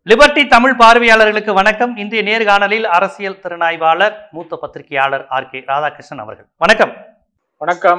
Liberty Tamil பார்வையாளர்களுக்கு வணக்கம் இன்றைய நேர்காணலில் அரசியல் திறனாய்வாளர் மூத்த பத்திரிகையாளர் ஆர் கே ராதாகிருஷ்ணன் அவர்கள் வணக்கம் வணக்கம்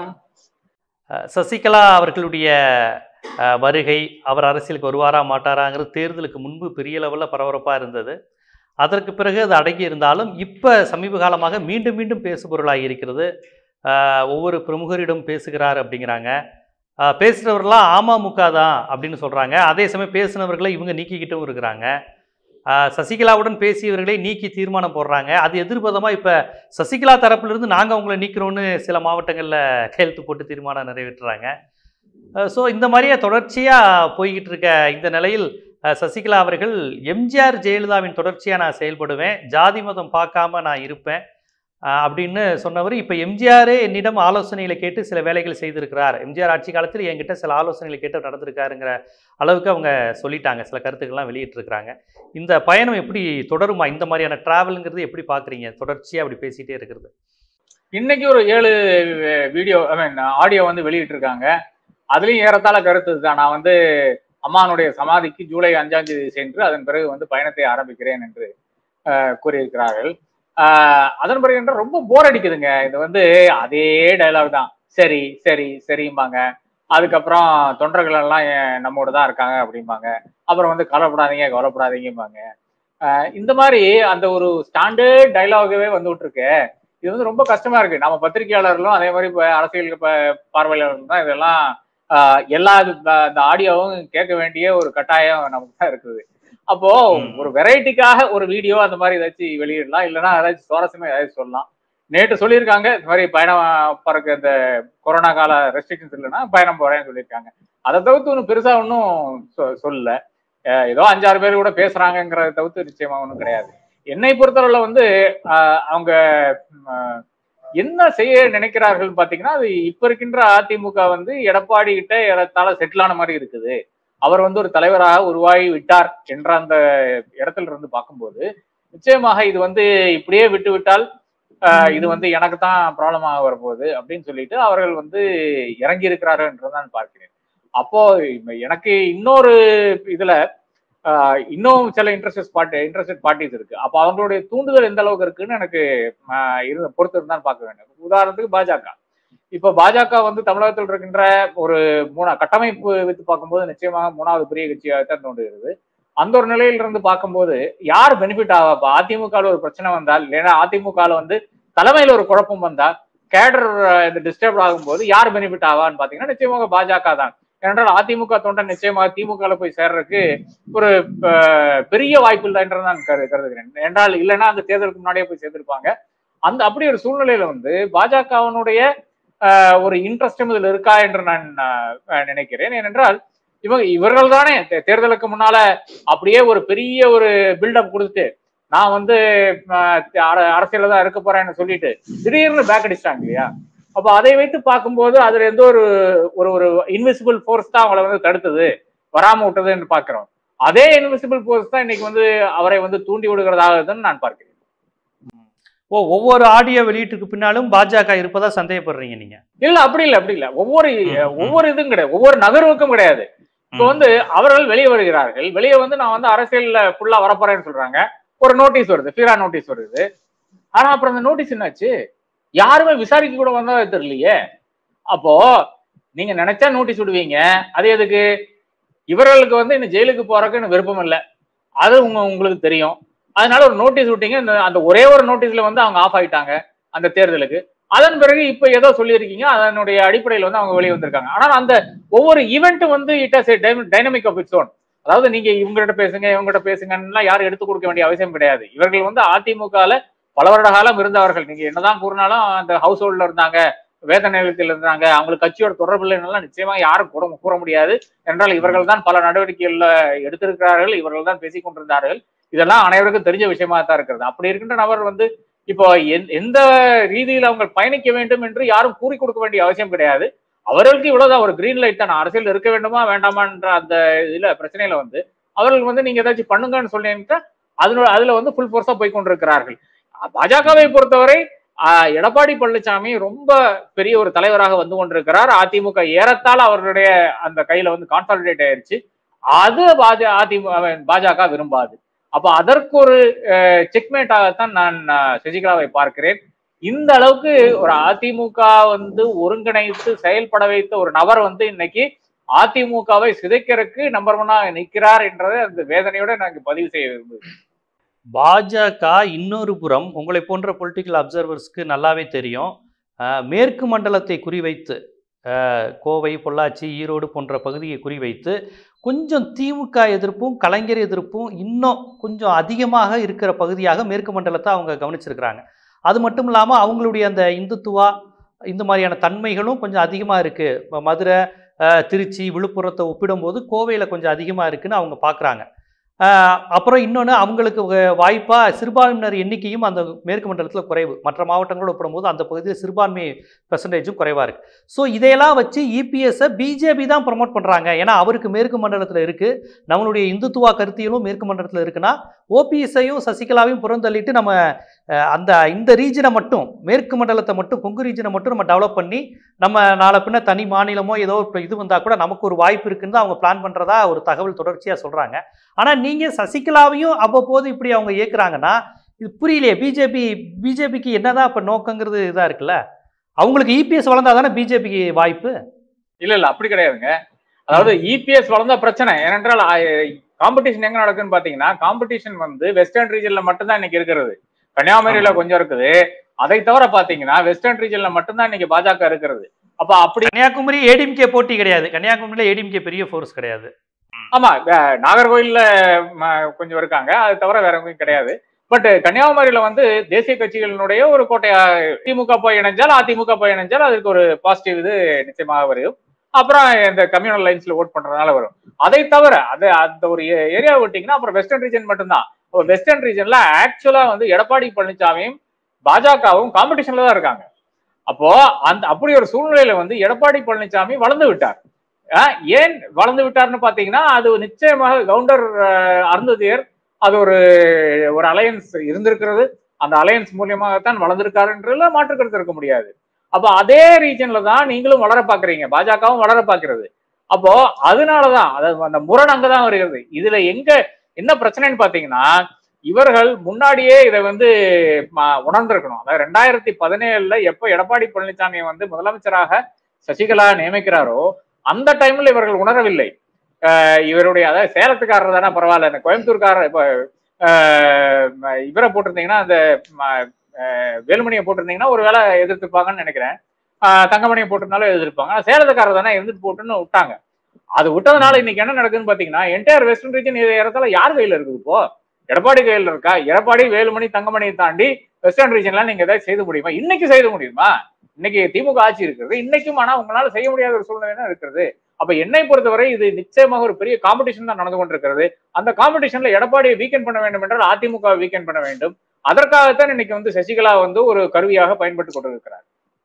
அஹ், சசிகலா அவர்களுடைய அஹ், வருகை அவர் அரசியலுக்கு வருவாரா மாட்டாராங்கிறது தேர்தலுக்கு முன்பு பெரிய லெவலில் பரபரப்பாக இருந்தது அதற்கு பிறகு அது அடங்கி இருந்தாலும் இப்போ சமீப காலமாக மீண்டும் மீண்டும் பேசுபொருளாகி இருக்கிறது அஹ், ஒவ்வொரு பிரமுகரிடம் பேசுகிறார் அப்படிங்கிறாங்க அஹ், பேசுகிறவர்களாம் அமமுக தான் அப்படின்னு சொல்கிறாங்க அதே சமயம் பேசினவர்களை இவங்க நீக்கிக்கிட்டும் இருக்கிறாங்க அஹ், சசிகலாவுடன் பேசியவர்களை நீக்கி தீர்மானம் போடுறாங்க அது எதிர்பதமாக இப்போ சசிகலா தரப்பிலிருந்து நாங்கள் அவங்கள நீக்கிறோன்னு சில மாவட்டங்களில் கையெழுத்து போட்டு தீர்மானம் நிறைவேற்றுறாங்க ஸோ இந்த மாதிரியே தொடர்ச்சியாக போய்கிட்டு இருக்க இந்த நிலையில் அஹ், சசிகலா அவர்கள் எம்ஜிஆர் ஜெயலலிதாவின் தொடர்ச்சியாக நான் செயல்படுவேன் ஜாதி மதம் பார்க்காம நான் இருப்பேன் அஹ், அப்படின்னு சொன்னவர் இப்போ எம்ஜிஆரே என்னிடம் ஆலோசனைகளை கேட்டு சில வேலைகள் செய்திருக்கிறார் எம்ஜிஆர் ஆட்சி காலத்தில் என்கிட்ட சில ஆலோசனைகளை கேட்டு நடந்திருக்காருங்கிற அளவுக்கு அவங்க சொல்லிட்டாங்க சில கருத்துக்கள்லாம் வெளியிட்டிருக்கிறாங்க இந்த பயணம் எப்படி தொடருமா இந்த மாதிரியான டிராவலுங்கிறது எப்படி பார்க்குறீங்க தொடர்ச்சியாக அப்படி பேசிகிட்டே இருக்கிறது இன்னைக்கு ஒரு ஏழு வீடியோ ஐ மீன் ஆடியோ வந்து வெளியிட்டிருக்காங்க அதுலயும் ஏறத்தாழ கருத்து தான் நான் வந்து அம்மானுடைய சமாதிக்கு ஜூலை அஞ்சாம் தேதி சென்று அதன் பிறகு வந்து பயணத்தை ஆரம்பிக்கிறேன் என்று அஹ், கூறியிருக்கிறார்கள் அஹ், அதன் பிறகு என்றால் ரொம்ப போர் அடிக்குதுங்க இது வந்து அதே டயலாக் தான் சரி சரி சரிம்பாங்க அதுக்கப்புறம் தொண்டர்கள் எல்லாம் என் நம்மோட தான் இருக்காங்க அப்படிம்பாங்க அப்புறம் வந்து கவலைப்படாதீங்க கவலைப்படாதீங்கம்பாங்க அஹ், இந்த மாதிரி அந்த ஒரு ஸ்டாண்டர்ட் டைலாகவே வந்துட்டு இருக்கு இது வந்து ரொம்ப கஷ்டமா இருக்கு நம்ம பத்திரிகையாளர்களும் அதே மாதிரி இப்ப அரசியல் ப- பார்வையாளர்களும் தான் இதெல்லாம் ஆஹ், எல்லா இது- ப- இந்த ஆடியோவும் கேட்க வேண்டிய ஒரு கட்டாயம் நமக்கு தான் இருக்குது அப்போ ம். ஒரு வெரைட்டிக்காக ஒரு வீடியோ அந்த மாதிரி ஏதாச்சும் வெளியிடலாம் இல்லைன்னா ஏதாச்சும் சுவாரஸ்யமா ஏதாச்சும் சொல்லலாம் நேற்று சொல்லியிருக்காங்க இந்த மாதிரி பயணம் போறக்கு இந்த கொரோனா கால ரெஸ்ட்ரிக்ஷன்ஸ் இல்லைன்னா பயணம் போறேன்னு சொல்லியிருக்காங்க அதை தவிர்த்து ஒன்றும் பெருசா ஒன்றும் சொல்லல அஹ் ஏதோ அஞ்சாறு பேர் கூட பேசுறாங்கங்கிறத தவிர்த்து நிச்சயமா ஒன்றும் கிடையாது என்னை பொறுத்தளவுல வந்து ஆஹ் அவங்க ஆஹ் என்ன செய்ய நினைக்கிறார்கள் பாத்தீங்கன்னா அது இப்ப இருக்கின்ற அதிமுக வந்து எடப்பாடி கிட்ட ஏறத்தாழ செட்டில் ஆன மாதிரி இருக்குது அவர் வந்து ஒரு தலைவராக உருவாகி விட்டார் என்ற அந்த இடத்துல இருந்து பார்க்கும்போது நிச்சயமாக இது வந்து இப்படியே விட்டு விட்டால் ஆஹ் இது வந்து எனக்கு தான் ப்ராப்ளமாக வரப்போகுது அப்படின்னு சொல்லிட்டு அவர்கள் வந்து இறங்கி இருக்கிறார்கள் என்று நான் பார்க்கிறேன் அப்போ இப்ப எனக்கு இன்னொரு இதுல ஆஹ் இன்னும் சில இன்ட்ரெஸ்ட் பார்ட்டி இன்ட்ரெஸ்டட் பார்ட்டிஸ் இருக்கு அப்ப அவங்களுடைய தூண்டுதல் எந்த அளவுக்கு இருக்குன்னு எனக்கு ஆஹ் இரு பொறுத்து இருந்தால் பார்க்க வேண்டும் உதாரணத்துக்கு பாஜக இப்ப பாஜக வந்து தமிழகத்தில் இருக்கின்ற ஒரு மூணா கட்டமைப்பு வைத்து பார்க்கும்போது நிச்சயமாக மூணாவது பெரிய கட்சியாக தான் தோன்றுகிறது அந்த ஒரு நிலையில இருந்து பார்க்கும்போது யார் பெனிஃபிட் ஆவா இப்ப அதிமுகவில் ஒரு பிரச்சனை வந்தால் இல்லைன்னா அதிமுகவில் வந்து தலைமையில ஒரு குழப்பம் வந்தா கேடர் இந்த டிஸ்டர்ப் ஆகும்போது யார் பெனிஃபிட் ஆவான்னு பாத்தீங்கன்னா நிச்சயமாக பாஜக தான் ஏனென்றால் அதிமுக தொண்டன் நிச்சயமாக திமுக போய் சேர்றதுக்கு ஒரு அஹ், பெரிய வாய்ப்பு இல்லை என்று நான் கரு கருதுகிறேன் என்றால் இல்லைன்னா அந்த தேர்தலுக்கு முன்னாடியே போய் சேர்ந்திருப்பாங்க அந்த அப்படி ஒரு சூழ்நிலையில வந்து பாஜகவினுடைய அஹ், ஒரு இன்ட்ரெஸ்டும் இதில் இருக்கா என்று நான் அஹ், நினைக்கிறேன் ஏனென்றால் இவங்க இவர்கள் தானே தேர்தலுக்கு முன்னால அப்படியே ஒரு பெரிய ஒரு பில்டப் கொடுத்துட்டு நான் வந்து அஹ், அர- அரசியல்ல தான் இருக்க போறேன்னு சொல்லிட்டு திடீர்னு பேக் அடிச்சிட்டாங்க இல்லையா அப்ப அதை வைத்து பார்க்கும்போது அதுல எந்த ஒரு ஒரு ஒரு இன்விசிபிள் ஃபோர்ஸ் தான் அவங்கள வந்து தடுத்தது வராம விட்டதுன்னு பார்க்கிறோம் அதே இன்விசிபிள் ஃபோர்ஸ் தான் இன்னைக்கு வந்து அவரை வந்து தூண்டி விடுகிறதாகதான் நான் பார்க்கிறேன் ஓ ஒவ்வொரு ஆடியோ வெளியீட்டுக்கு பின்னாலும் பாஜக இருப்பதா சந்தேகப்படுறீங்க நீங்க இல்ல அப்படி இல்ல அப்படி இல்ல ஒவ்வொரு ம், ம். ஒவ்வொரு இதுவும் கிடையாது ஒவ்வொரு நகர்வுக்கும் கிடையாது இப்போ ம். வந்து அவர்கள் வெளியே வருகிறார்கள் வெளியே வந்து நான் வந்து அரசியல்ல ஃபுல்லா வரப்போறேன்னு சொல்றாங்க ஒரு நோட்டீஸ் வருது ஃபீரா நோட்டீஸ் வருது ஆனா அப்புறம் அந்த நோட்டீஸ் என்னாச்சு யாருமே விசாரிக்க கூட வந்தா தெரியலையே அப்போ நீங்க நினைச்சா நோட்டீஸ் விடுவீங்க அது எதுக்கு இவர்களுக்கு வந்து இந்த ஜெயிலுக்கு போறதுக்கு எனக்கு விருப்பம் இல்லை அது உங்க உங்களுக்கு தெரியும் அதனால ஒரு நோட்டீஸ் விட்டீங்க இந்த அந்த ஒரே ஒரு நோட்டீஸ்ல வந்து அவங்க ஆஃப் ஆயிட்டாங்க அந்த தேர்தலுக்கு அதன் பிறகு இப்ப ஏதோ சொல்லியிருக்கீங்க அதனுடைய அடிப்படையில் வந்து அவங்க வெளியே வந்திருக்காங்க ஆனால் அந்த ஒவ்வொரு ஈவெண்ட் வந்து it has dynamic of its own அதாவது நீங்க இவங்ககிட்ட பேசுங்க இவங்ககிட்ட பேசுங்கன்னா யாரும் எடுத்து கொடுக்க வேண்டிய அவசியம் கிடையாது இவர்கள் வந்து அதிமுகல பல வருட காலம் இருந்தவர்கள் நீங்க என்னதான் கூறினாலும் அந்த ஹவுஸ் ஹோல்ட்ல இருந்தாங்க வேத நிலையத்தில் இருந்தாங்க அவங்களுக்கு கட்சியோட தொடர்பு இல்லைன்னாலும் நிச்சயமா யாரும் கூற கூற முடியாது என்றால் இவர்கள் தான் பல நடவடிக்கைகள்ல எடுத்திருக்கிறார்கள் இவர்கள் தான் பேசிக் கொண்டிருந்தார்கள் இதெல்லாம் அனைவருக்கும் தெரிஞ்ச விஷயமா தான் இருக்கிறது அப்படி இருக்கின்ற நபர் வந்து இப்போ எந்த- எந்த ரீதியில் அவங்க பயணிக்க வேண்டும் என்று யாரும் கூறி கொடுக்க வேண்டிய அவசியம் கிடையாது அவர்களுக்கு இவ்வளவுதான் ஒரு கிரீன் லைட் தான் அரசியல் இருக்க வேண்டுமா வேண்டாமான்ற அந்த இதுல பிரச்சனையில வந்து அவர்கள் வந்து நீங்க ஏதாச்சும் பண்ணுங்கன்னு சொன்னீங்கன்னா அதுல அதுல வந்து ஃபுல் ஃபோர்ஸா போய் கொண்டிருக்கிறார்கள் பாஜகவை பொறுத்தவரை ஆஹ், எடப்பாடி பழனிசாமி ரொம்ப பெரிய ஒரு தலைவராக வந்து கொண்டிருக்கிறார் அதிமுக ஏறத்தாழ அவர்களுடைய அந்த கையில வந்து கான்சாலிடேட் ஆயிருச்சு அது பாஜ அதிமுக பாஜக விரும்பாது அப்ப அதற்கு ஒரு செக்மேட்டாகத்தான் நான் அஹ், சசிகலாவை பார்க்கிறேன் இந்த அளவுக்கு ஒரு அதிமுக வந்து ஒருங்கிணைத்து செயல்பட வைத்த ஒரு நபர் வந்து இன்னைக்கு அதிமுகவை சிதைக்கிறதுக்கு நம்பர் ஒன்னா நிற்கிறார் என்றதை அந்த வேதனையோட நாங்க பதிவு செய்ய விரும்புகிறேன் பாஜக இன்னொரு புறம் உங்களை போன்ற பொலிட்டிக்கல் அப்சர்வர்ஸ்க்கு நல்லாவே தெரியும் அஹ், மேற்கு மண்டலத்தை குறிவைத்து அஹ், கோவை பொள்ளாச்சி ஈரோடு போன்ற பகுதியை குறிவைத்து கொஞ்சம் திமுக எதிர்ப்பும் கலைஞர் எதிர்ப்பும் இன்னும் கொஞ்சம் அதிகமாக இருக்கிற பகுதியாக மேற்கு மண்டலத்தை அவங்க கவனிச்சிருக்கிறாங்க அது மட்டும் இல்லாமல் அவங்களுடைய அந்த இந்துத்துவா இந்த மாதிரியான தன்மைகளும் கொஞ்சம் அதிகமாக இருக்குது இப்போ மதுரை அஹ், திருச்சி விழுப்புரத்தை ஒப்பிடும்போது கோவையில் கொஞ்சம் அதிகமாக இருக்குன்னு அவங்க பார்க்குறாங்க ஆஹ் அப்புறம் இன்னொன்று அவங்களுக்கு வாய்ப்பாக சிறுபான்மையினர் எண்ணிக்கையும் அந்த மேற்கு மண்டலத்தில் குறைவு மற்ற மாவட்டங்களோடு ஒப்பிடும்போது அந்த பகுதியில் சிறுபான்மை பெர்சன்டேஜும் குறைவாக இருக்குது ஸோ இதையெல்லாம் வச்சு இபிஎஸ்ஸை பிஜேபி தான் ப்ரமோட் பண்ணுறாங்க ஏன்னா அவருக்கு மேற்கு மண்டலத்தில் இருக்குது நம்மளுடைய இந்துத்துவா கருத்தியலும் மேற்கு மண்டலத்தில் இருக்குன்னா ஓபிஎஸ்ஐயும் சசிகலாவையும் புறந்தள்ளிட்டு நம்ம அஹ், அந்த இந்த ரீஜனை மட்டும் மேற்கு மண்டலத்தை மட்டும் கொங்கு ரீஜனை மட்டும் நம்ம டெவலப் பண்ணி நம்ம நாளை பின்ன தனி மாநிலமோ ஏதோ ஒரு இது வந்தால் கூட நமக்கு ஒரு வாய்ப்பு இருக்குன்னு தான் அவங்க பிளான் பண்ணுறதா ஒரு தகவல் தொடர்ச்சியாக சொல்கிறாங்க ஆனால் நீங்கள் சசிகலாவையும் அவ்வப்போது இப்படி அவங்க இயக்குறாங்கன்னா இது புரியலையே பிஜேபி பிஜேபிக்கு என்னதான் இப்போ நோக்கங்கிறது இதாக இருக்குல்ல அவங்களுக்கு இபிஎஸ் வளர்ந்தா தானே பிஜேபிக்கு வாய்ப்பு இல்ல இல்ல அப்படி கிடையாதுங்க அதாவது இபிஎஸ் வளர்ந்த பிரச்சனை ஏனென்றால் காம்படிஷன் எங்க நடக்குன்னு பாத்தீங்கன்னா காம்படிஷன் வந்து வெஸ்டர்ன் ரீஜன்ல மட்டும்தான் இன்னைக்கு இருக்கிறது கன்னியாகுமரியில கொஞ்சம் இருக்குது அதை தவிர பாத்தீங்கன்னா வெஸ்டர்ன் ரீஜன்ல மட்டும்தான் இன்னைக்கு பாஜக இருக்கிறது அப்ப அப்படி கன்னியாகுமரி ஏடிஎம்கே போட்டி கிடையாது கன்னியாகுமரியில் ஏடிஎம்கே பெரிய ஃபோர்ஸ் கிடையாது ஆமா அஹ் நாகர்கோயில்ல ம- கொஞ்சம் இருக்காங்க அது தவிர வேற எங்கேயும் கிடையாது பட் கன்னியாகுமரியில வந்து தேசிய கட்சிகளினுடைய ஒரு கோட்டையா திமுக போய் இணைஞ்சால் அதிமுக போய் இணைஞ்சால் அதுக்கு ஒரு பாசிட்டிவ் இது நிச்சயமாக வரும் அப்புறம் இந்த கம்யூனல் லைன்ஸ்ல ஓட் பண்றதுனால வரும் அதை தவிர அது அந்த ஒரு ஏரியா விட்டீங்கன்னா அப்புறம் வெஸ்டர்ன் ரீஜன் மட்டும்தான் வெஸ்டர்ன் ரீஜன்ல ஆக்சுவலா வந்து எடப்பாடி பழனிசாமியும் பாஜகவும் காம்படிஷன்ல தான் இருக்காங்க அப்போ அந்த அப்படி ஒரு சூழ்நிலையில வந்து எடப்பாடி பழனிசாமி வளர்ந்து விட்டார் ஆஹ் ஏன் வளர்ந்து விட்டார்னு பாத்தீங்கன்னா அது நிச்சயமாக கவுண்டர் அஹ், அருந்ததியர் அது ஒரு ஒரு அலையன்ஸ் இருந்திருக்கிறது அந்த அலையன்ஸ் மூலியமாகத்தான் வளர்ந்திருக்காருன்றதுல மாற்று கருத்து இருக்க முடியாது அப்ப அதே ரீஜன்ல தான் நீங்களும் வளர பாக்குறீங்க பாஜகவும் வளர பாக்குறது அப்போ அதனாலதான் அதாவது அந்த முரண் அங்கதான் வருகிறது இதுல எங்க என்ன பிரச்சனைன்னு பாத்தீங்கன்னா இவர்கள் முன்னாடியே இதை வந்து ம- உணர்ந்திருக்கணும் அதாவது ரெண்டாயிரத்தி பதினேழுல எப்ப எடப்பாடி பழனிசாமியை வந்து முதலமைச்சராக சசிகலா நியமிக்கிறாரோ அந்த டைம்ல இவர்கள் உணரவில்லை அஹ் இவருடைய அதாவது சேலத்துக்காரர் தானே பரவாயில்ல இந்த கோயம்புத்தூர்காரர் இப்ப அஹ் ம- இவரை போட்டிருந்தீங்கன்னா அந்த ம- அஹ் வேலுமணியை போட்டிருந்தீங்கன்னா ஒரு வேளை எதிர்த்துப்பாங்கன்னு நினைக்கிறேன் அஹ் தங்கமணியை போட்டிருந்தாலும் எதிர்ப்பாங்க ஆனா சேலத்துக்காரர் தானே இருந்துட்டு போட்டுன்னு விட்டாங்க அது விட்டதுனால இன்னைக்கு என்ன நடக்குதுன்னு பாத்தீங்கன்னா என்டையர் வெஸ்டர்ன் ரீஜன் இடத்துல யார் கையில இருக்குது இப்போ எடப்பாடி கையில இருக்கா எடப்பாடி வேலுமணி தங்கமணியை தாண்டி வெஸ்டர்ன் ரீஜன்ல நீங்க ஏதாவது செய்து முடியுமா இன்னைக்கு செய்து முடியுமா இன்னைக்கு திமுக ஆட்சி இருக்கிறது இன்னைக்கும் ஆனா உங்களால செய்ய முடியாத ஒரு சூழ்நிலை தான் இருக்கிறது அப்ப என்னை பொறுத்தவரை இது நிச்சயமாக ஒரு பெரிய காம்படிஷன் தான் நடந்து கொண்டிருக்கிறது அந்த காம்படிஷன்ல எடப்பாடியை வீக்கெண்ட் பண்ண வேண்டும் என்றால் அதிமுக வீக்கெண்ட் பண்ண வேண்டும் அதற்காகத்தான் இன்னைக்கு வந்து சசிகலா வந்து ஒரு கருவியாக பயன்பட்டு கொண்டிருக்கிறார்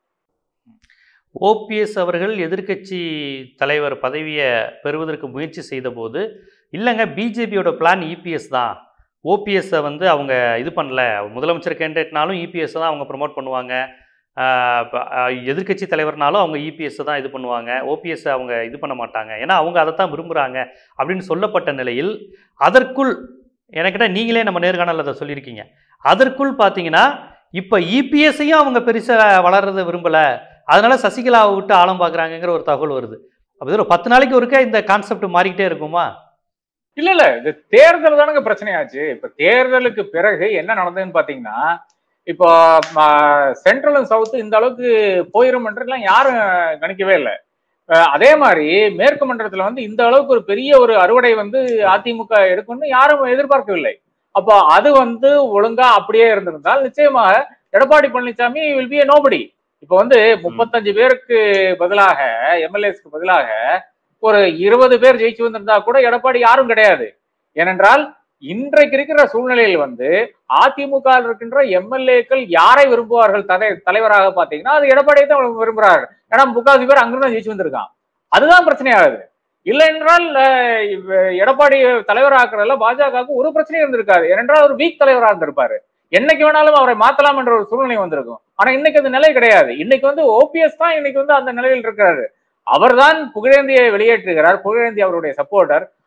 ஓபிஎஸ் அவர்கள் எதிர்க்கட்சி தலைவர் பதவியை பெறுவதற்கு முயற்சி செய்தபோது இல்லைங்க பிஜேபியோட பிளான் இபிஎஸ் தான் ஓபிஎஸ்ஸை வந்து அவங்க இது பண்ணல முதலமைச்சர் கேண்டிடேட்னாலும் இபிஎஸ் தான் அவங்க ப்ரமோட் பண்ணுவாங்க எதிர்க்கட்சி தலைவர்னாலும் அவங்க இபிஎஸ் தான் இது பண்ணுவாங்க ஓபிஎஸ் அவங்க இது பண்ண மாட்டாங்க ஏன்னா அவங்க அதை தான் விரும்புகிறாங்க அப்படின்னு சொல்லப்பட்ட நிலையில் அதற்குள் எனக்கிட்ட நீங்களே நம்ம நேர்காணலில் அதை சொல்லியிருக்கீங்க அதற்குள் பார்த்தீங்கன்னா இப்போ இபிஎஸ்ஸையும் அவங்க பெருசாக வளர்றதை விரும்பலை அதனால சசிகலாவை விட்டு ஆழம் பார்க்குறாங்கங்கிற ஒரு தகவல் வருது அப்போ இது ஒரு பத்து நாளைக்கு ஒருக்கா இந்த கான்செப்ட் மாறிக்கிட்டே இருக்குமா இல்ல இல்ல இது தேர்தல் தானுங்க பிரச்சனையாச்சு இப்ப தேர்தலுக்கு பிறகு என்ன நடந்ததுன்னு பாத்தீங்கன்னா இப்போ சென்ட்ரலும் சவுத் இந்த அளவுக்கு போயிரும் என்றெல்லாம் யாரும் கணிக்கவே இல்லை அஹ் அதே மாதிரி மேற்கு மண்டலத்துல வந்து இந்த அளவுக்கு ஒரு பெரிய ஒரு அறுவடை வந்து அதிமுக எடுக்கும்னு யாரும் எதிர்பார்க்கவில்லை அப்போ அது வந்து ஒழுங்கா அப்படியே இருந்திருந்தால் நிச்சயமாக Edappadi Palaniswami will be nobody இப்போ வந்து முப்பத்தஞ்சு பேருக்கு பதிலாக எம்எல்ஏஸ்க்கு பதிலாக ஒரு இருபது பேர் ஜெயிச்சு வந்திருந்தா கூட எடப்பாடி யாரும் கிடையாது ஏனென்றால் இன்றைக்கு இருக்கிற சூழ்நிலையில் வந்து அதிமுக வில் இருக்கின்ற எம்எல்ஏக்கள் யாரை விரும்புவார்கள் தலை தலைவராக பாத்தீங்கன்னா அது எடப்பாடியை தான் விரும்புறார்கள் ஏன்னா முக்காசி பேர் அங்கிருந்து தான் ஜெயிச்சு வந்திருக்கான் அதுதான் பிரச்சனையாகுது இல்லை என்றால் அஹ், இவ- எடப்பாடி தலைவராக்குறதுல பாஜகவுக்கு ஒரு பிரச்சனையும் இருந்திருக்காது ஏனென்றால் அவர் வீக் தலைவரா இருந்திருப்பாரு என்னைக்கு வேணாலும் அவரை மாத்தலாம் என்ற ஒரு சூழ்நிலை வந்திருக்கும் ஆனா இன்னைக்கு அந்த நிலை கிடையாது இன்னைக்கு வந்து ஓபிஎஸ் தான் இன்னைக்கு வந்து அந்த நிலையில் இருக்கிறாரு அவர்தான் புகழேந்தியை வெளியேற்றுகிறார் புகழேந்தி அவருடைய சப்போர்ட்டர்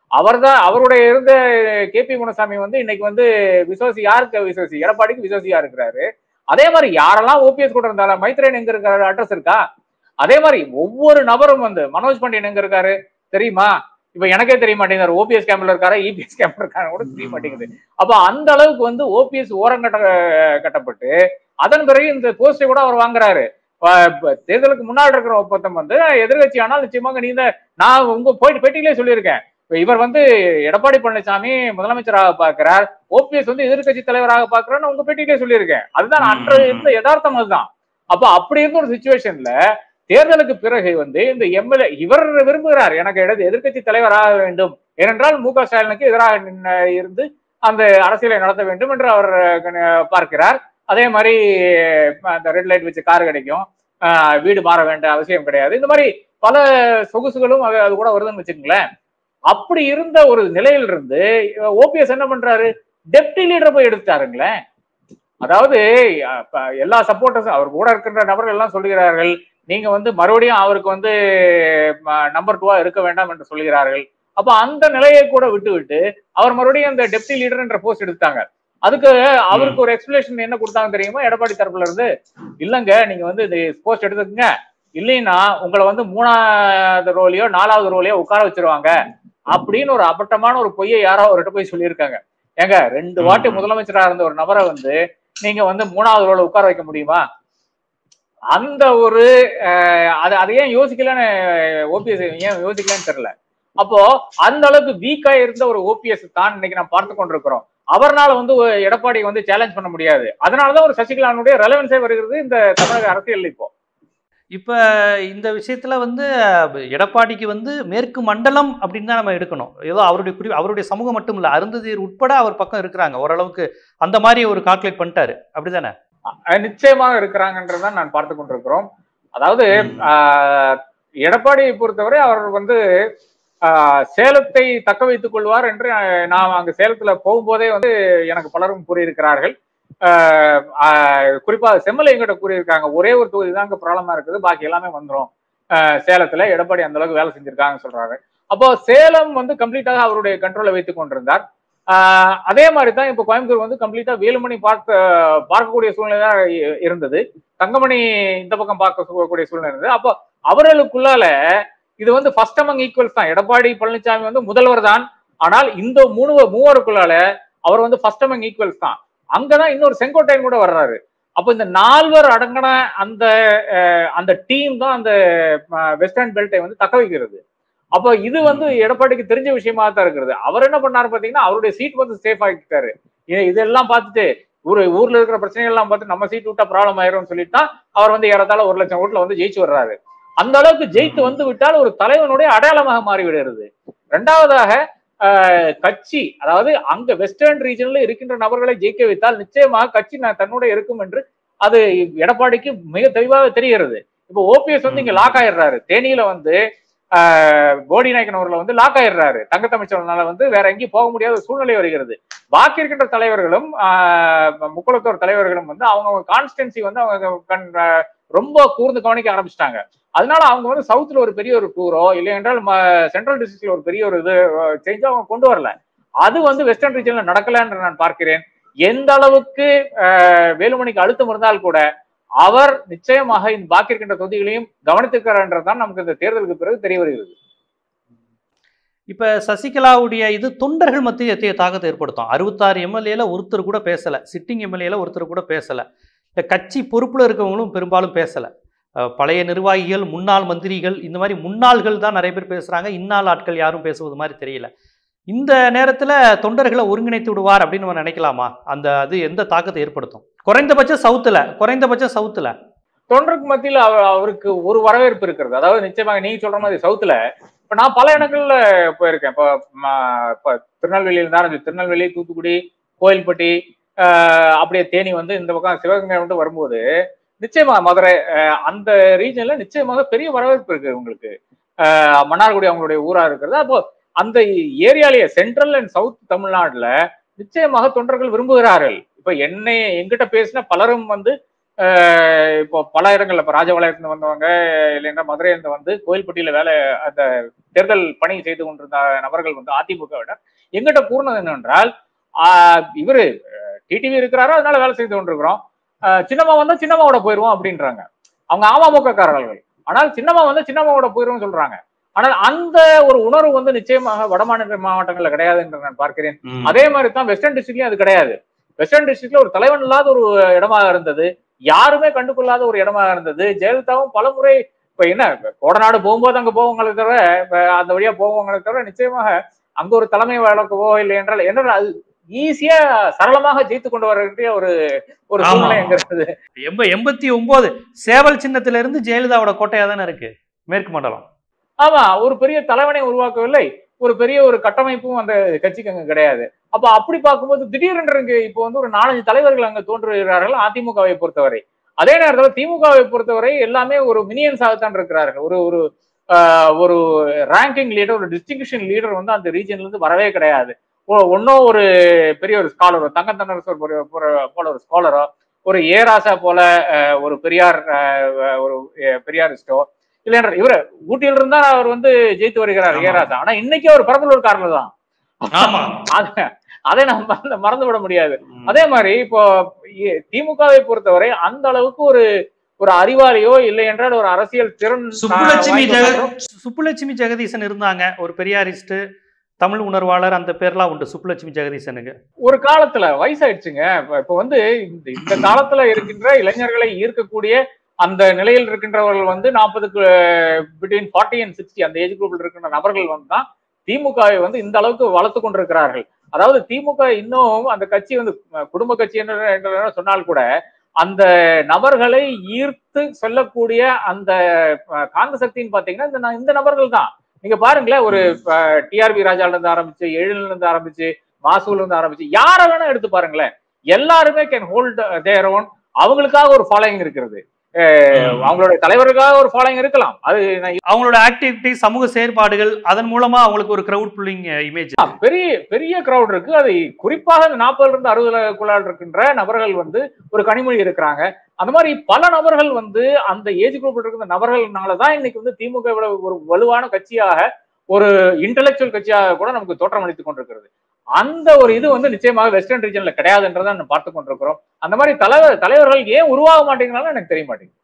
அவர்தான் அவருடைய இருந்த கே பி முனுசாமி வந்து இன்னைக்கு வந்து விசுவாசி யாருக்கு விசுவாசி எடப்பாடிக்கு விசுவாசியா இருக்கிறாரு அதே மாதிரி யாரெல்லாம் ஓபிஎஸ் கூட இருந்தாலும் மைத்ரேன் எங்க இருக்காரு அட்ரஸ் இருக்கா அதே மாதிரி ஒவ்வொரு நபரும் வந்து மனோஜ் பாண்டியன் எங்க இருக்காரு தெரியுமா இப்ப எனக்கே தெரிய மாட்டேங்குது ஓபிஎஸ் கேம்ப்ல இருக்காரா இபிஎஸ் கேம்ப்ல இருக்காரு கூட தெரிய மாட்டேங்குது அப்ப அந்த அளவுக்கு வந்து ஓபிஎஸ் ஓரம் கட்ட கட்டப்பட்டு அதன் பிறகு இந்த போஸ்டை கூட அவர் வாங்குறாரு ப- ப- தேர்தலுக்கு முன்னாடி இருக்கிற ஒப்பந்தம் வந்து எதிர்கட்சி ஆனால் நிச்சயமாக நீ இந்த நான் உங்க போயிட்டு பேட்டியிலே சொல்லியிருக்கேன் இப்ப இவர் வந்து எடப்பாடி பழனிசாமி முதலமைச்சராக பார்க்கிறார் ஓபிஎஸ் வந்து எதிர்க்கட்சி தலைவராக பார்க்கிறான்னு உங்க பேட்டியிலே சொல்லியிருக்கேன் அதுதான் அன்று இருந்த யதார்த்தம் அதுதான் அப்ப அப்படி இருந்த ஒரு சுச்சுவேஷன்ல தேர்தலுக்கு பிறகு வந்து இந்த எம்எல்ஏ இவர் விரும்புகிறார் எனக்கு இடது எதிர்க்கட்சி தலைவராக வேண்டும் ஏனென்றால் மு க ஸ்டாலினுக்கு எதிராக நின்ன- இருந்து அந்த அரசியலை நடத்த வேண்டும் என்று அவர் அஹ், பார்க்கிறார் அதே மாதிரி அஹ், அந்த ரெட் லைட் வச்சு கார் கிடைக்கும் அஹ், வீடு மாற வேண்டிய அவசியம் கிடையாது இந்த மாதிரி பல சொகுசுகளும் அது அது கூட வருதுன்னு வச்சுக்கோங்களேன் அப்படி இருந்த ஒரு நிலையில இருந்து ஓபிஎஸ் என்ன பண்றாரு டெப்டி லீடரை போய் எடுத்தாருங்களேன் அதாவது அஹ், ப- எல்லா சப்போர்ட்டர்ஸும் அவர் கூட இருக்கின்ற நபர்கள் எல்லாம் சொல்லுகிறார்கள் நீங்க வந்து மறுபடியும் அவருக்கு வந்து நம்பர் டூவா இருக்க வேண்டாம் என்று சொல்கிறார்கள் அப்ப அந்த நிலையை கூட விட்டு விட்டு அவர் மறுபடியும் அந்த டெப்டி லீடர் என்ற போஸ்ட் எடுத்தாங்க அதுக்கு அவருக்கு ஒரு எக்ஸ்பிளேஷன் என்ன கொடுத்தாங்க தெரியுமா எடப்பாடி தரப்புல இருந்து இல்லங்க நீங்க வந்து இந்த போஸ்ட் எடுத்துக்கங்க இல்லைன்னா உங்களை வந்து மூணாவது ரோலையோ நாலாவது ரோலையோ உட்கார வச்சிருவாங்க அப்படின்னு ஒரு அபட்டமான ஒரு பொய்யை யாரோ அவர்கிட்ட போய் சொல்லியிருக்காங்க ஏங்க ரெண்டு வாட்டி ம். முதலமைச்சரா இருந்த ஒரு நபரை வந்து நீங்க வந்து மூணாவது ரோல உட்கார வைக்க முடியுமா அந்த ஒரு அஹ், அது அதை ஏன் யோசிக்கலன்னு ஓபிஎஸ் ஏன் யோசிக்கலன்னு தெரியல அப்போ அந்த அளவுக்கு வீக்கா இருந்த ஒரு ஓபிஎஸ் தான் இன்னைக்கு நான் பார்த்து கொண்டிருக்கிறோம் அவர்னால வந்து ஒரு எடப்பாடி வந்து சேலஞ்ச் பண்ண முடியாது அதனாலதான் ஒரு சசிகலானுடைய ரெலவன்ஸே வருகிறது இந்த தமிழக அரசியல் இப்போ இப்ப இந்த விஷயத்துல வந்து அஹ், எடப்பாடிக்கு வந்து மேற்கு மண்டலம் அப்படின்னு தான் நம்ம எடுக்கணும் ஏதோ அவருடைய குறி அவருடைய சமூகம் மட்டும் இல்ல அருந்ததியர் உட்பட அவர் பக்கம் இருக்கிறாங்க ஓரளவுக்கு அந்த மாதிரி ஒரு கால்குலேட் பண்ணிட்டாரு அப்படிதானே அஹ் நிச்சயமாக இருக்கிறாங்கன்றதான் நான் பார்த்து கொண்டிருக்கிறோம் அதாவது ஆஹ், எடப்பாடியை பொறுத்தவரை அவர் வந்து ஆஹ், சேலத்தை தக்க வைத்துக் கொள்வார் என்று அஹ், நான் அங்க சேலத்துல போகும்போதே வந்து எனக்கு பலரும் கூறியிருக்கிறார்கள் ஆஹ், ஆஹ், குறிப்பா செம்மலை எங்கிட்ட கூறியிருக்காங்க ஒரே ஒரு தொகுதி தான் அங்க ப்ராப்ளமா இருக்குது பாக்கி எல்லாமே வந்துரும் ஆஹ், சேலத்துல எடப்பாடி அந்த அளவுக்கு வேலை செஞ்சிருக்காங்கன்னு சொல்றாரு அப்போ சேலம் வந்து கம்ப்ளீட்டாக அவருடைய கண்ட்ரோலை வைத்துக் கொண்டிருந்தார் ஆஹ், அதே மாதிரி தான் இப்போ கோயம்புத்தூர் வந்து கம்ப்ளீட்டா வேலுமணி பார்க்க பார்க்கக்கூடிய சூழ்நிலை தான் இ- இருந்தது தங்கமணி இந்த பக்கம் பார்க்கக்கூடிய சூழ்நிலை இருந்தது அப்போ அவர்களுக்குள்ளால இது வந்து ஃபர்ஸ்ட் அமங் ஈக்குவல்ஸ் தான் எடப்பாடி பழனிசாமி வந்து முதல்வர் தான் ஆனால் இந்த மூணு மூவருக்குள்ளால அவர் வந்து ஃபர்ஸ்ட் அமங் ஈக்குவல்ஸ் தான் அங்கதான் இன்னொரு செங்கோட்டையன் கூட வர்றாரு அப்போ இந்த நால்வர் அடங்கின அந்த அஹ், அந்த டீம் தான் அந்த வெஸ்டர்ன் பெல்ட்டை வந்து தக்க வைக்கிறது அப்போ இது வந்து எடப்பாடிக்கு தெரிஞ்ச விஷயமா தான் இருக்கிறது அவர் என்ன பண்ணாரு பாத்தீங்கன்னா அவருடைய சீட் வந்து சேஃப் ஆக்கிட்டாரு இ- இதெல்லாம் பார்த்துட்டு ஊர் ஊர்ல இருக்கிற பிரச்சனைகள் எல்லாம் பார்த்து நம்ம சீட் விட்டா ப்ராப்ளம் ஆயிரும்னு சொல்லிட்டு தான் அவர் வந்து ஏறத்தாழ ஒரு லட்சம் ஓட்டுல வந்து ஜெயிச்சு வர்றாரு அந்த அளவுக்கு ஜெயித்து வந்து விட்டால் ஒரு தலைவனுடைய அடையாளமாக மாறி விடுகிறது ரெண்டாவதாக ஆஹ், கட்சி அதாவது அங்க வெஸ்டர்ன் ரீஜன்ல இருக்கின்ற நபர்களை ஜெயிக்க வைத்தால் நிச்சயமாக கட்சி நான் தன்னோட இருக்கும் என்று அது எடப்பாடிக்கு மிக தெளிவாக தெரிகிறது இப்போ ஓபிஎஸ் வந்து இங்க லாக் ஆயிடுறாரு தேனியில வந்து ஆஹ், போடி நாயக்கன் அவர்களை வந்து லாக் ஆயிடுறாரு தங்கத்தமிழ்ச்சனால வந்து வேற எங்கேயும் போக முடியாத சூழ்நிலை வருகிறது பாக்கி இருக்கின்ற தலைவர்களும் ஆஹ், முக்குளத்தோர் தலைவர்களும் வந்து அவங்க கான்ஸ்டன்சி வந்து அவங்க கண் ஆஹ், ரொம்ப கூர்ந்து கவனிக்க ஆரம்பிச்சிட்டாங்க அதனால அவங்க வந்து சவுத்துல ஒரு பெரிய ஒரு டூரோ இல்லை என்றால் சென்ட்ரல் டிஸ்ட்ரிக்ட்ல ஒரு பெரிய ஒரு இது சேஞ்ச் அவங்க கொண்டு வரல அது வந்து வெஸ்டர்ன் ரீஜன்ல நடக்கல என்று நான் பார்க்கிறேன் எந்த அளவுக்கு ஆஹ், வேலுமணிக்கு அழுத்தம் இருந்தால் கூட அவர் நிச்சயமாக இந்த பாக்கி இருக்கின்ற தொகுதிகளையும் கவனித்திருக்கிறார்ன்றதுதான் நமக்கு இந்த தேர்தலுக்கு பிறகு தெரிய வருகிறது இப்ப சசிகலாவுடைய இது தொண்டர்கள் மத்திய எத்திய தாக்கத்தை ஏற்படுத்தும் அறுபத்தாறு எம்எல்ஏல ஒருத்தர் கூட பேசல சிட்டிங் எம்எல்ஏல ஒருத்தர் கூட பேசல இந்த கட்சி பொறுப்புல இருக்கவங்களும் பெரும்பாலும் பேசல அஹ் பழைய நிர்வாகிகள் முன்னாள் மந்திரிகள் இந்த மாதிரி முன்னாள்கள் தான் நிறைய பேர் பேசுறாங்க இன்னாள் ஆட்கள் யாரும் பேசுவது மாதிரி தெரியல இந்த நேரத்துல தொண்டர்களை ஒருங்கிணைத்து விடுவார் அப்படின்னு நம்ம நினைக்கலாமா அந்த அது எந்த தாக்கத்தை ஏற்படுத்தும் குறைந்தபட்சம் சவுத்துல குறைந்தபட்சம் சவுத்துல தொண்டருக்கு மத்தியில் அவ- அவருக்கு ஒரு வரவேற்பு இருக்கிறது அதாவது நிச்சயமாக நீங்க சொல்ற மாதிரி சவுத்துல இப்ப நான் பல இடங்கள்ல போயிருக்கேன் இப்போ ம- இப்ப திருநெல்வேலியில இருந்தாலும் சரி, திருநெல்வேலி தூத்துக்குடி கோயில்பட்டி ஆஹ் அப்படியே தேனி வந்து இந்த பக்கம் சிவகங்கை வந்து வரும்போது நிச்சயமா மதுரை ஆஹ் அந்த ரீஜன்ல நிச்சயமாக பெரிய வரவேற்பு இருக்கு உங்களுக்கு ஆஹ் மன்னார்குடி அவங்களுடைய ஊரா இருக்கிறது அப்போ அந்த ஏரியாலேயே சென்ட்ரல் அண்ட் சவுத் தமிழ்நாட்டுல நிச்சயமாக தொண்டர்கள் விரும்புகிறார்கள் இப்ப என்னை எங்கிட்ட பேசின பலரும் வந்து அஹ் இப்போ பல இடங்கள்ல இப்போ ராஜபாளையத்துல வந்தவங்க இல்லைன்னா மதுரையிலிருந்து வந்து கோயில்பட்டியில வேலை அந்த தேர்தல் பணி செய்து கொண்டிருந்த நபர்கள் வந்து அதிமுகவினர் எங்கிட்ட கூறினது என்னவென்றால் ஆஹ் இவரு டிடிவி இருக்கிறாரோ அதனால வேலை செய்து கொண்டிருக்கிறோம் ஆஹ் சின்னம்மா வந்தா சின்னம்மாவோட போயிருவோம் அப்படின்றாங்க அவங்க அமமுக காரர்கள் ஆனால் சின்னம்மா வந்து சின்னம்மாவோட போயிருவோம் சொல்றாங்க ஆனால் அந்த ஒரு உணர்வு வந்து நிச்சயமாக வடமாநில மாவட்டங்கள்ல கிடையாது என்று நான் பார்க்கிறேன் ம். அதே மாதிரி தான் வெஸ்டர்ன் டிஸ்ட்ரிக்ட்லயும் அது கிடையாது வெஸ்டர்ன் டிஸ்ட்ரிக்ட்ல ஒரு தலைவன் இல்லாத ஒரு இடமாக இருந்தது யாருமே கண்டுகொள்ளாத ஒரு இடமாக இருந்தது ஜெயலலிதாவும் பலமுறை இப்ப என்ன இப்ப கோடநாடு போகும்போது அங்க போவங்களை தவிர இப்ப அந்த வழியா போவங்களை தவிர நிச்சயமாக அங்க ஒரு தலைமை வழக்கவோ இல்லை என்றால் என்ன அது ஈஸியா சரளமாக ஜெயித்து கொண்டு வர வேண்டிய ஒரு ஒரு ஆமா. சூழ்நிலை அங்க இருக்குது எண்ப எண்பத்தி ஒன்பது சேவல் சின்னத்துல இருந்து ஜெயலலிதாவோட கோட்டையா தானே இருக்கு மேற்கு மண்டலம் ஆமா ஒரு பெரிய தலைவனை உருவாக்கவில்லை ஒரு பெரிய ஒரு கட்டமைப்பும் அந்த கட்சிக்கு அங்க கிடையாது அப்ப அப்படி பார்க்கும்போது திடீரென்று இங்க இப்போ வந்து ஒரு நாலஞ்சு தலைவர்கள் அங்க தோன்றுகிறார்கள் அதிமுகவை பொறுத்தவரை அதே நேரத்தில் திமுகவை பொறுத்தவரை எல்லாமே ஒரு மினியன்ஸாகத்தான் இருக்கிறார்கள் ஒரு ஒரு ஆஹ், ஒரு ரேங்கிங் லீடர் ஒரு டிஸ்டிங்ஷன் லீடர் வந்து அந்த ரீஜன்ல இருந்து வரவே கிடையாது ஒ- ஒன்னும் ஒரு பெரிய ஒரு ஸ்காலரோ தங்கத்தன்னரசர் போல- போல- போல ஒரு ஸ்காலரோ ஒரு ஏராசா போல ஆஹ், ஒரு பெரியார் ஆஹ், ஒரு அஹ், பெரியாரிஸ்டோ இல்லைன்ற இவரு ஊட்டியில இருந்தா அவர் வந்து ஜெயித்து வருகிறார் ஆமா. ஏராசா ஆனா இன்னைக்கு அவர் பெரம்பலூர்காரர் தான் ஆமா அத- அதை நம்ம மறந்து- மறந்து விட முடியாது அதே மாதிரி இப்போ இ- திமுகவை பொறுத்தவரை அந்த அளவுக்கு ஒரு ஒரு அறிவாளியோ இல்லை என்றால் ஒரு அரசியல் திறன் சுப்புலட்சுமி வாய்ந்த ஜெக நபரோ சுப்புலட்சுமி ஜெகதீசன் இருந்தாங்க ஒரு பெரியாரிஸ்ட் தமிழ் உணர்வாளர் அந்த பேர்லாம் உண்டு சுப்புலட்சுமி ஜெகதீசனுக்கு ஒரு காலத்துல வயசாயிடுச்சுங்க இப்ப- இப்ப வந்து இந்த இந்த காலத்துல இருக்கின்ற இளைஞர்களை ஈர்க்கக்கூடிய அந்த நிலையில் இருக்கின்றவர்கள் வந்து நாற்பதுக்கு பிட்வீன் ஃபார்ட்டி அண்ட் சிக்ஸ்டி அந்த ஏஜ் குரூப்ல இருக்கின்ற நபர்கள் வந்து தான் திமுகவை வந்து இந்த அளவுக்கு வளர்த்து கொண்டிருக்கிறார்கள் அதாவது திமுக இன்னும் அந்த கட்சி வந்து அஹ், குடும்ப கட்சி என்று என்று சொன்னால் கூட அந்த நபர்களை ஈர்த்து சொல்லக்கூடிய அந்த அஹ், காந்த சக்தின்னு பாத்தீங்கன்னா இந்த ந- இந்த நபர்கள் தான் நீங்க பாருங்களேன் ஒரு டிஆர்பி ராஜால இருந்து ஆரம்பிச்சு எழில இருந்து ஆரம்பிச்சு மாசூல இருந்து ஆரம்பிச்சு யார வேணா எடுத்து பாருங்களேன் எல்லாருமே கேன் ஹோல்ட் தேர் ஓன் அவங்களுக்காக ஒரு ஃபாலோயிங் இருக்கிறது அஹ் அவங்களுடைய தலைவருக்காக ஒரு ஃபாலோயிங் இருக்கலாம் அது நான் அவங்களோட ஆக்டிவிட்டி சமூக செயற்பாடுகள் அதன் மூலமா அவங்களுக்கு ஒரு கிரவுட் புல்லிங் இமேஜ் பெரிய பெரிய கிரவுட் இருக்கு அது குறிப்பாக இந்த நாற்பதுல இருந்து அறுபதுக்குள்ளால் இருக்கின்ற நபர்கள் வந்து ஒரு கனிமொழி இருக்கிறாங்க அந்த மாதிரி பல நபர்கள் வந்து அந்த ஏஜ் குரூப்ல இருக்கிற நபர்கள்னாலதான் இன்னைக்கு வந்து திமுக விட ஒரு வலுவான கட்சியாக ஒரு இன்டெலெக்சுவல் கட்சியாக கூட நமக்கு தோற்றம் அளித்துக் கொண்டிருக்கிறது அந்த ஒரு இது வந்து நிச்சயமாக வெஸ்டர்ன் ரீஜன்ல கிடையாதுன்றதை நம்ம பார்த்து கொண்டிருக்கிறோம் அந்த மாதிரி தலைவர் தலைவர்கள் ஏன் உருவாக மாட்டேங்கிறாலும் எனக்கு தெரிய மாட்டேங்குது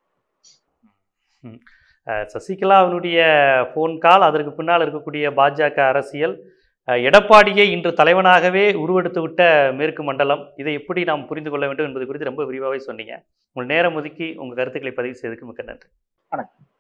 அஹ் சசிகலாவினுடைய ஃபோன் கால் அதற்கு பின்னால் இருக்கக்கூடிய பாஜக அரசியல் அஹ் எடப்பாடியை இன்று தலைவனாகவே உருவெடுத்து விட்ட மேற்கு மண்டலம் இதை எப்படி நாம் புரிந்து கொள்ள வேண்டும் என்பது குறித்து ரொம்ப விரிவாகவே சொன்னீங்க உங்கள் நேரம் ஒதுக்கி உங்கள் கருத்துக்களை பதிவு செய்ததுக்கு மிக்க நன்றி வணக்கம்